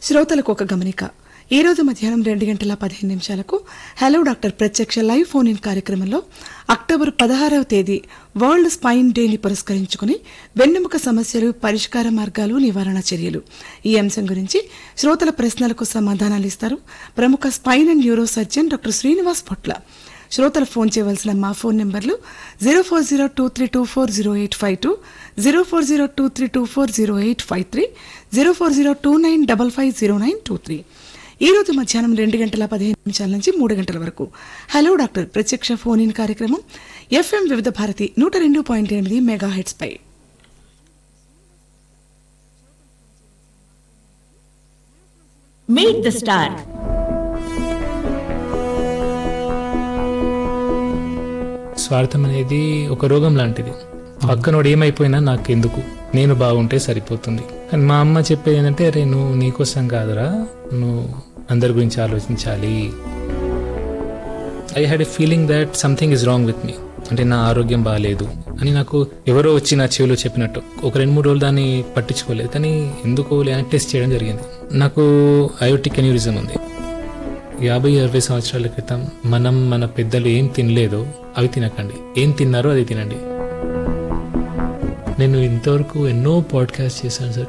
శ్రోతలకు ఒక గమనిక ఈ రోజు మధ్యాహ్నం రెండు గంటల పదిహేను నిమిషాలకు హలో డాక్టర్ ప్రత్యక్ష లైవ్ ఫోన్ ఇన్ కార్యక్రమంలో అక్టోబర్ పదహారవ తేదీ వరల్డ్ స్పైన్ డేని పురస్కరించుకుని వెన్నెముక సమస్యలు పరిష్కార మార్గాలు నివారణ చర్యలు ఈ అంశం గురించి శ్రోతల ప్రశ్నలకు సమాధానాలు ఇస్తారు ప్రముఖ spine and neuro surgeon doctor Srinivas Potla శ్రోతలు ఫోన్ చేయవలసిన మా ఫోన్ నెంబర్లు zero four zero two three two four zero eight five two zero four zero two three two four zero eight five three zero four zero two nine double five zero nine two three ఈ రోజు మధ్యాహ్నం రెండు గంటల పదిహేను నిమిషాల నుంచి మూడు గంటల వరకు హలో డాక్టర్ ప్రత్యక్ష ఫోన్ ఇన్ కార్యక్రమం ఎఫ్ఎం వివిధ భారతి నూట రెండు పాయింట్ ఎనిమిది మెగా హెడ్స్ పై Meet the Star. స్వార్థం అనేది ఒక రోగం లాంటిది పక్కనోడు ఏమైపోయినా నాకు ఎందుకు నేను బాగుంటే సరిపోతుంది కానీ మా అమ్మ చెప్పేది ఏంటంటే అరే నువ్వు నీకోసం కాదురా నువ్వు అందరి గురించి ఆలోచించాలి I had a feeling that something is wrong with me అంటే నా ఆరోగ్యం బాగాలేదు అని నాకు ఎవరో వచ్చి నా చెవిలో చెప్పినట్టు ఒక రెండు మూడు రోజులు దాన్ని పట్టించుకోలేదు కానీ ఎందుకు అని టెస్ట్ చేయడం జరిగింది నాకు అయోటిక్ అన్యూరిజం ఉంది యాభై అరవై సంవత్సరాల క్రితం మనం మన పెద్దలు ఏం తినలేదో అవి తినకండి ఏం తిన్నారో అది తినండి నేను ఇంతవరకు ఎన్నో పాడ్కాస్ట్ చేశాను సార్